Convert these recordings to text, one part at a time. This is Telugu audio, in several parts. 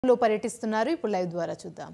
లో పర్యటిస్తున్నారు ఇప్పుడు లైవ్ ద్వారా చూద్దాం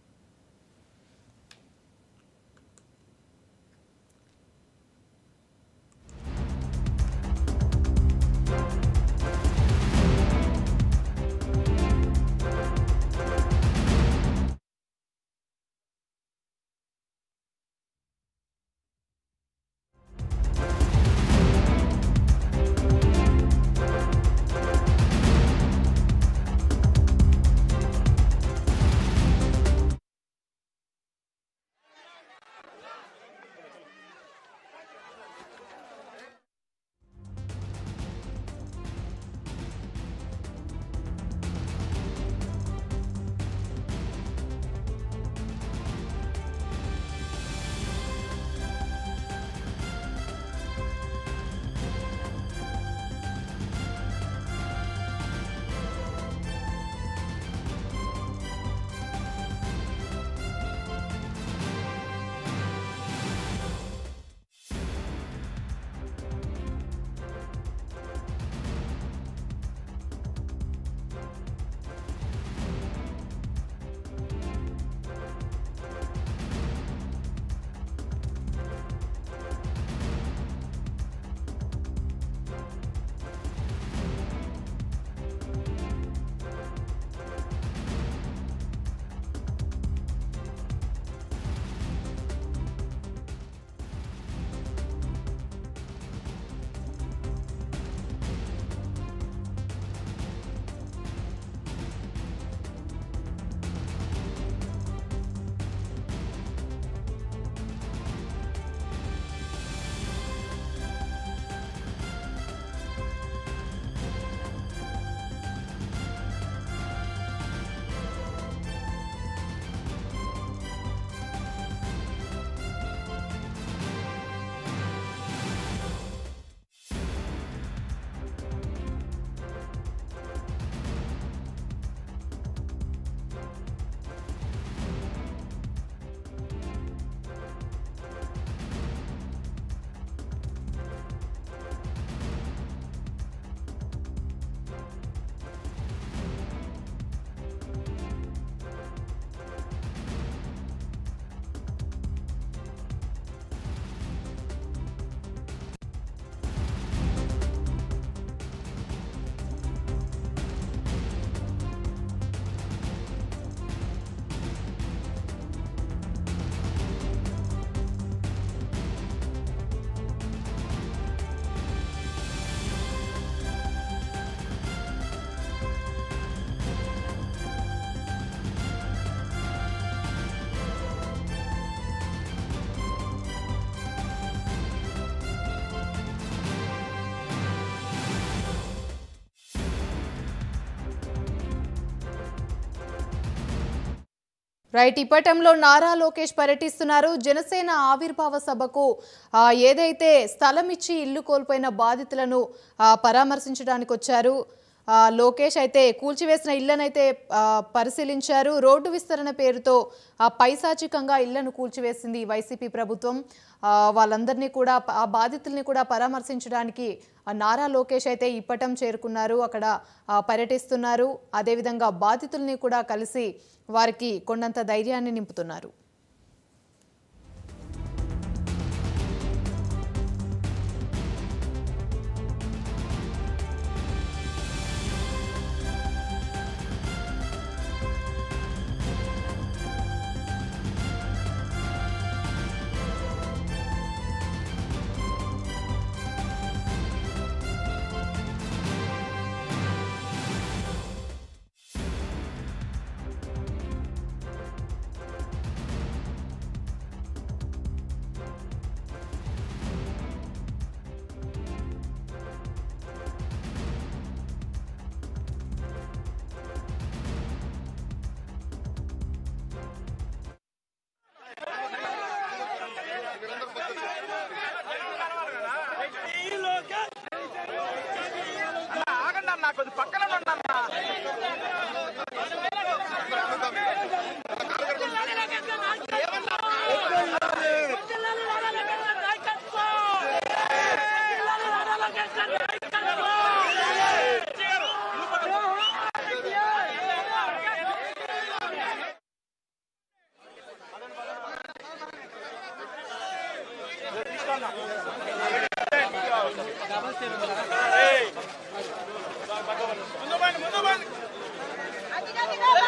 రైట్ ఇప్పటంలో నారా లోకేష్ పర్యటిస్తున్నారు జనసేన ఆవిర్భావ సభకు ఆ, ఏదైతే స్థలం ఇచ్చి ఇల్లు కోల్పోయిన బాధితులను ఆ, పరామర్శించడానికి వచ్చారు ఆ, లోకేష్ అయితే కూల్చివేసిన ఇళ్లనైతే ఆ, పరిశీలించారు రోడ్డు విస్తరణ పేరుతో ఆ, పైశాచికంగా ఇళ్లను కూల్చివేసింది ఈ వైసీపీ ప్రభుత్వం ఆ, వాళ్ళందరినీ కూడా ఆ బాధితుల్ని కూడా పరామర్శించడానికి ఆ, నారా లోకేష్ అయితే ఇప్పటం చేరుకున్నారు అక్కడ ఆ, పర్యటిస్తున్నారు అదేవిధంగా బాధితుల్ని కూడా కలిసి వారికి కొండంత ధైర్యాన్ని నింపుతున్నారు ముందు బండి ముందు బండి